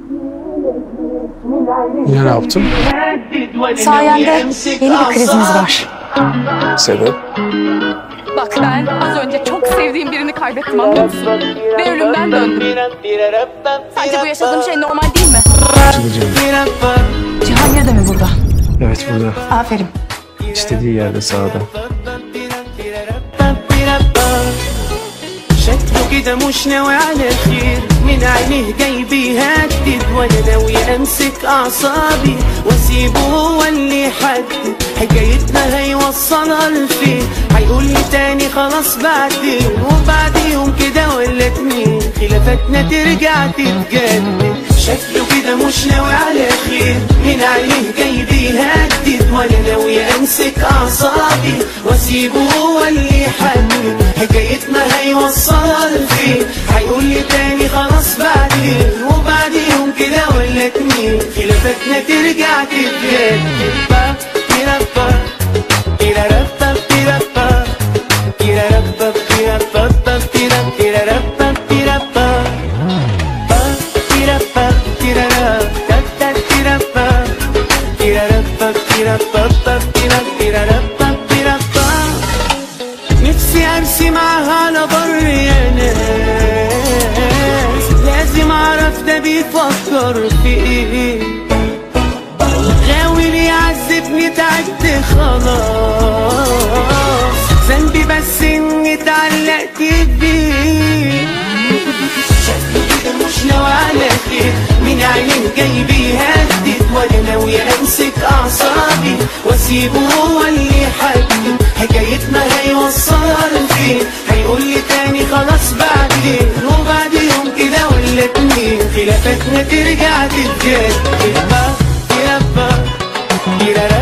Yine ne yaptım? Sayende yeni bir krizimiz var. Sebep? Bak ben az önce çok sevdiğim birini kaybettim anlıyor musun? Ve ölümden döndüm. Sence bu yaşadığım şey normal değil mi? Cihangir de mi burada? Evet burada. Aferin. İstediği yerde sağda. شكله كده مش ناوي على خير من عينيه جاي بيهدد وانا ناوي امسك اعصابي واسيبه هو اللي يحدد حكايتنا هيوصلها لفين هيقول لي تاني خلاص بعدين وبعد يوم كده ولا اتنين خلافاتنا ترجع تتجدد شكله كده مش ناوي على خير من عينيه جاي بيهدد وانا ناوي امسك اعصابي واسيبه هو اللي يحدد حكايتنا هيوصلها لفين هيقول لي تاني خلاص بعدين وبعد يوم كده ولا اتنين خلافاتنا ترجع تتجدد با تيرا با تيرا را با تيرا با تيرا را با تيرا با با تيرا تيرا را با تيرا با با تيرا با تيرا را دا دا تيرا با تيرا را با تيرا با با تيرا تيرا را با تيرا با نفسي امشي معاها على بر يا ناس لازم اعرف ده بيفكر في ايه غاوي يعذبني تعبت خلاص ذنبي بس اني اتعلقت بيه شكله كده مش ناوي على خير من عينين جاي بيهدد وانا ناوي امسك اعصابي واسيبه هو اللي يحدد حكايتنا هيوصلها لفين هيقول لي تاني خلاص بعدين وبعد يوم كده ولا اتنين خلافاتنا ترجع تتجدد با تيرا با تيرا